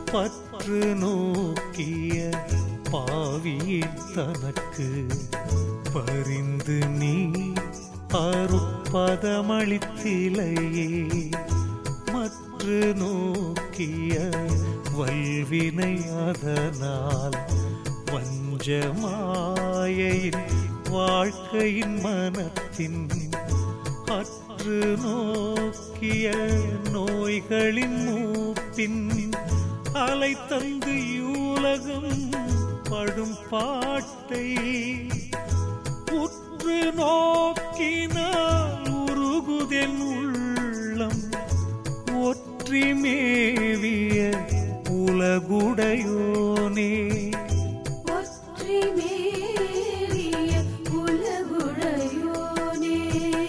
பற்று நோக்கிய பாவியின் தனக்கு பரிந்து நீ அருப்பதமளித்திலையே மற்று நோக்கிய வல்வினை அதனால் வஞ்சமாயின் வாழ்க்கையின் மனத்தின் அற்று நோக்கிய நோய்களின் மூப்பின் அலை தந்து யூலகம் படும் பாட்டை உற்று நோக்கினால் உருகுதென் உள்ளம் ஒற்றி மேவிய உலகுடையோனே ஒற்றி மேவிய உலகுடையோனே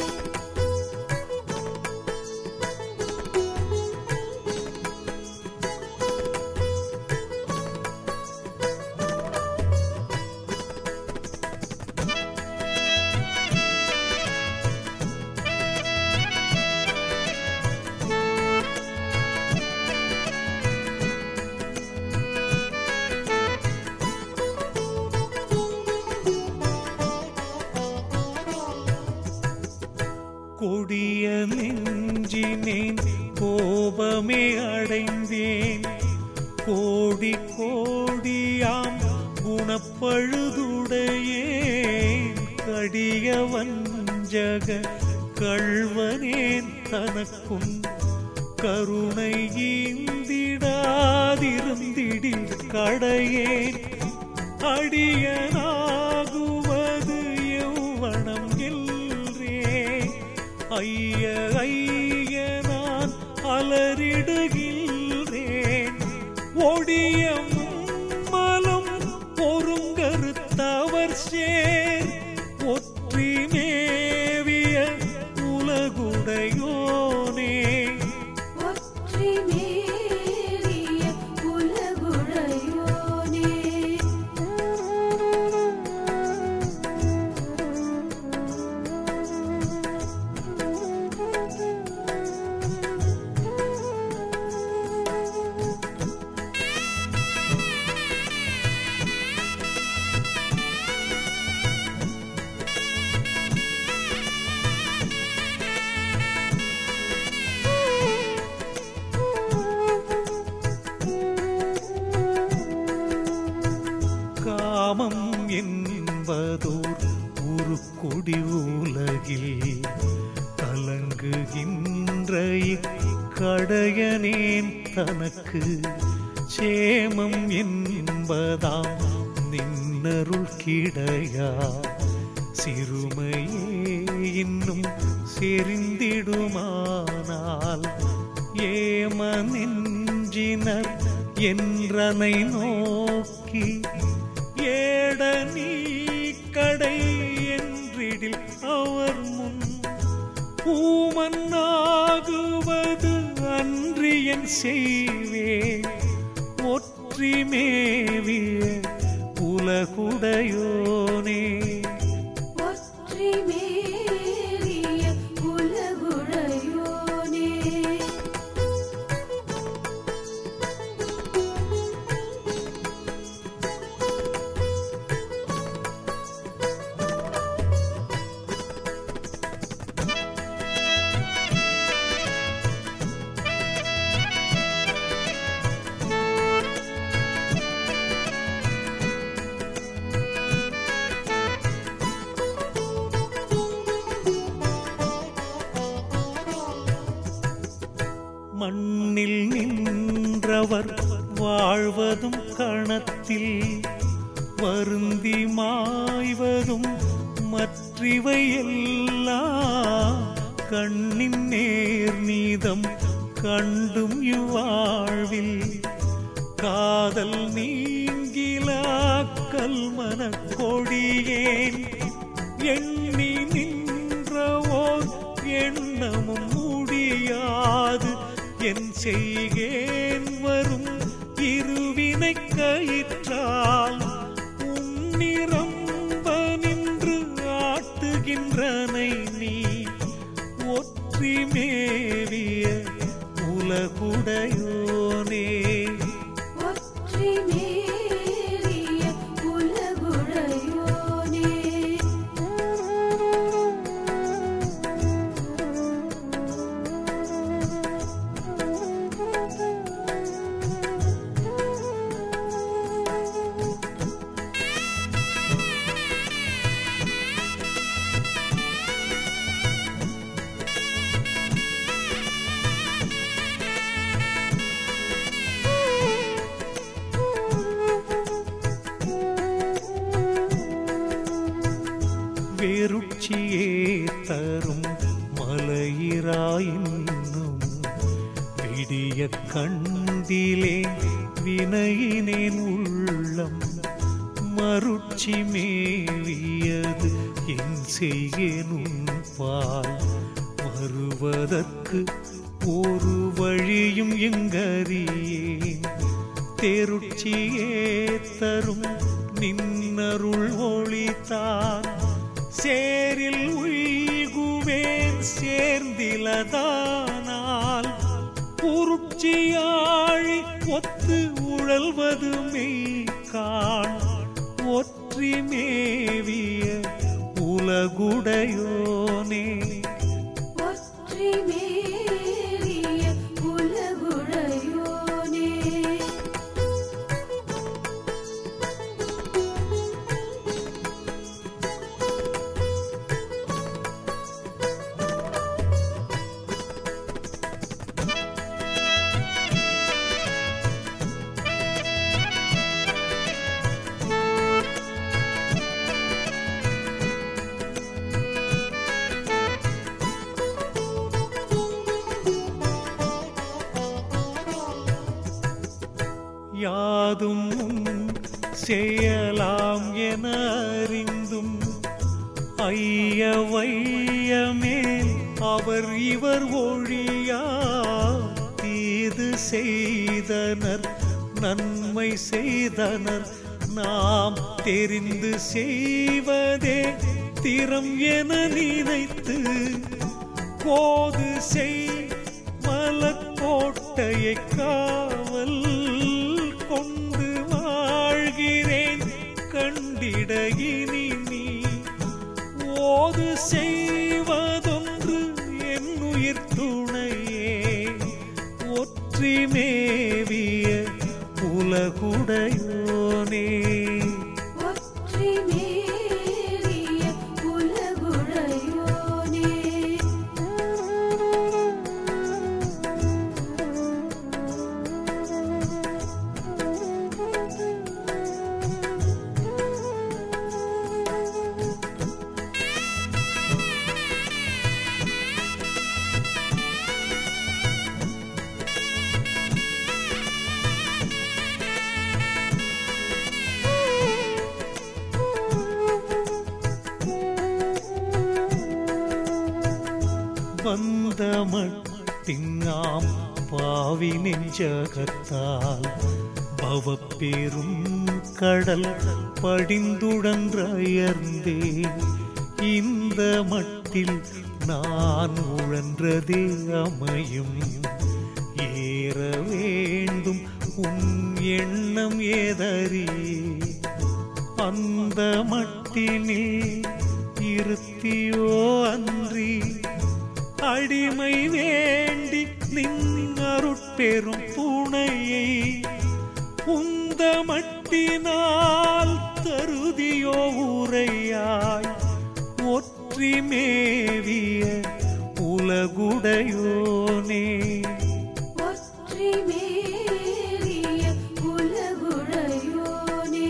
கொடிய நெஞ்சினேன் கோபமே அடைந்தேன் கோடி கோடியாம் குணப்பழுதுடையே கடிய வஞ்சக கள்வனேன் தனக்கும் கருணை ஈந்திடாதிருந்திடி கடையேன் அடியனாகுவது எவ்வனம் இல்லே ஐய ஐய நான் அலறிடுகின்றேன் ஒடிய மலம் பொறுங்கருத்தவர் சேர் ஒற்றி மேவிய உலகுடையோனே ஒற்றி மேவிய உலகுடையோனே காமம் என்பதோர் உருக்குடி உலகில் கலங்குகின்ற இக்கடையனேன் தனக்கு சேமம் என்பதாம் நின்னருள் கிடையா சிறுமையே இன்னும் செறிந்திடுமானால் ஏம நெஞ்சினர் என்றனை நோக்கி ஏட நீ கடை என்றிடில் அவர் முன் பூமன்னாகுவது அன்றி என் செய்வேன் ஒற்றி மேவிய உலகுடையோனே ஒற்றி மேவிய உலகுடையோனே மண்ணில் நின்றவர் வாழ்வதும் கணத்தில் வருந்தி மாய்வதும் மற்றிவை எல்லாம் கண்ணின் நேர் நீதம் கண்டும் இவ்வாழ்வில் காதல் நீங்கிலா கல்மன கொடியேன் எண்ணி நின்றவோர் எண்ணமும் முடியாது என் செய்கேன் வரும் இருவினை கயிற்றால் உன்னிரம்ப நின்று ஆட்டுகின்றனை நீ ஒற்றி மேவிய உலகுடையோனே மகிழ்ச்சியே தரும் மலையிராயின்னும் விடிய கண்டிலே வினையினேன் உள்ளம் மருட்சி மேவியது என் செய்கேனும் பால் வருவதற்கு ஒரு வழியும் எங்கறியேன் தேருட்சியே தரும் நின்னருள் ஒளித்தான் சேரில் உய்குவேன் சேர்ந்திலதானால் உருட்சியாழி ஒத்து உழல்வது மெய்கான் ஒற்றி மேவிய உலகுடையோனே ஒற்றி மேவிய உலகுடையோனே யாதும் உன் செய்யலாம் என அறிந்தும் ஐய வையமேல் அவர் இவர் ஒழியா தீது செய்தனர் நன்மை செய்தனர் நாம் தெரிந்து செய்வதே திறம் என நினைத்து போது செய் மலக்கோட்டையை காவல் கொண்டு வாழ்கிறேன் கண்டிட இனி நீ ஓது செய்வதொன்று என் உயிர் துணையே ஒற்றி மேவிய உலகுடையோனே ஒற்றி மேவிய உலகுடையோனே வந்த மட்டிங்காம் பாவி நெஞ்சகத்தால் பவப்பேரும் கடல் படிந்துடன்றயர்ந்தே இந்த மட்டில் நான் உழன்றதே அமையும் ஏற வேண்டும் உன் எண்ணம் ஏதறியே அந்த மட்டினில் இருத்தியோ அன்றி அடிமை வேண்டி நின் அருட்பெரும் துணையை உந்த மட்டினால் தருதியோ உரையாய் ஒற்றி மேவிய உலகுடையோனே ஒற்றி மேவிய உலகுடையோனே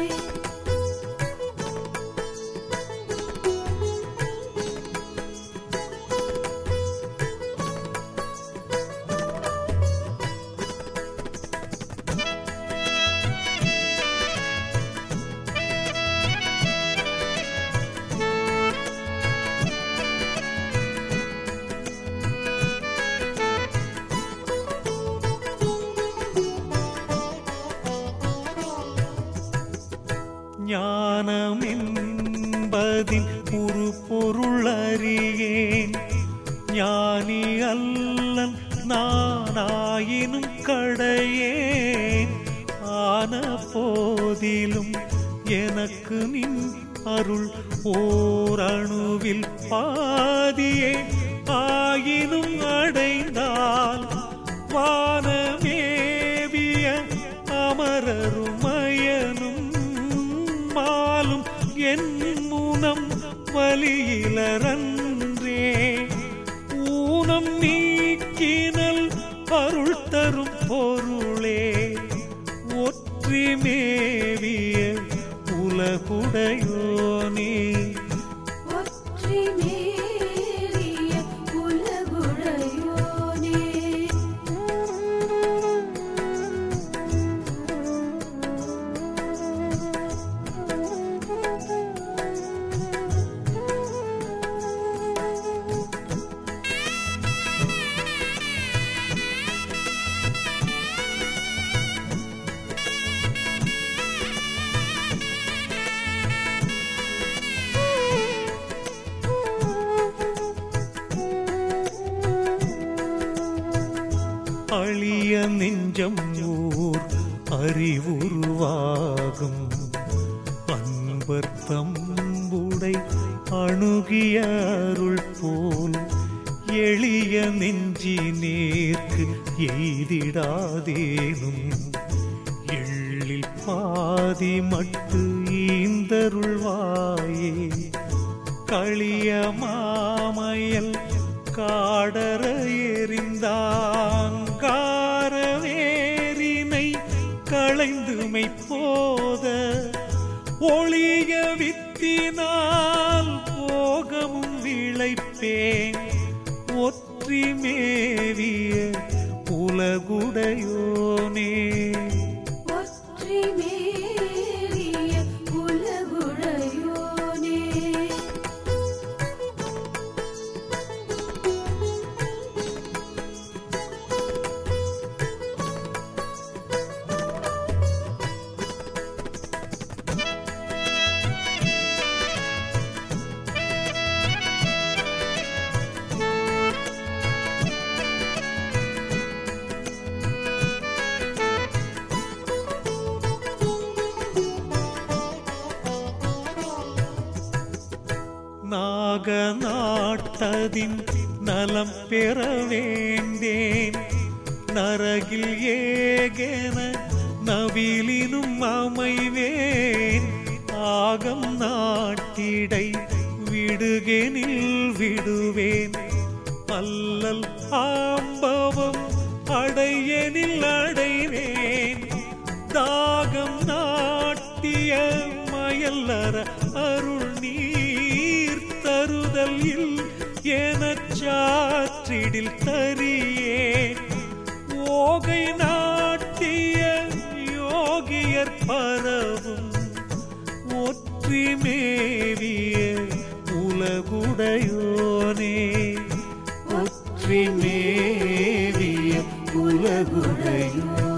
ஞானமென்பதின் ஒரு பொருள் அறியேன் ஞானி அல்லன் நானாயினும் கடையேன் ஆன போதிலும் எனக்கு நின் அருள் ஓர் அணுவில் பாதியே ஆயினும் அடைந்தால் வானமேவிய அமரருமயனும் மாலும் என் முனம் வலியிலரன்றே ஊனம் நீக்கினல் அருள் தரும் பொருளே ஒற்றி மேவிய உலகுடையோனே ஒற்றி அழிய நெஞ்சம் ஊர் அறிவுருவாகும் அன்பர் தம்புடை அணுகிய அருள் போல் எளிய நெஞ்சி நேர்க்கு எய்திடாதேனும் எள்ளில் பாதி மட்டு ஈந்தருள்வாயே களிய மாமையல் காடர எறிந்தாங்கார வேரினை களைந்துமை போத ஒளிய வித்தினால் போகமும் விளைப்பேன் ஒற்றி மேவிய உலகுடையோனே ஒற்றி மேறிய உலகுடையோனே நாக நாட்டதின் நலம் பெற வேண்டேன் நரகில் ஏகென நவிலினும் அமைவேன் ஆகம் நாட்டிடை விடுகெனில் விடுவேன் அல்லல் ஆம்பவம் அடையனில் அடைவேன் தாகம் நாட்டிய மயல்லற அருள் நீர் தருதல் இல் எனச் சாற்றிடில் தரியேன் ஓகை நாட்டிய யோகியர் பரவும் ஒற்றி மேவிய உலகுடையோனே ஒற்றி மேவிய உலகுடையோனே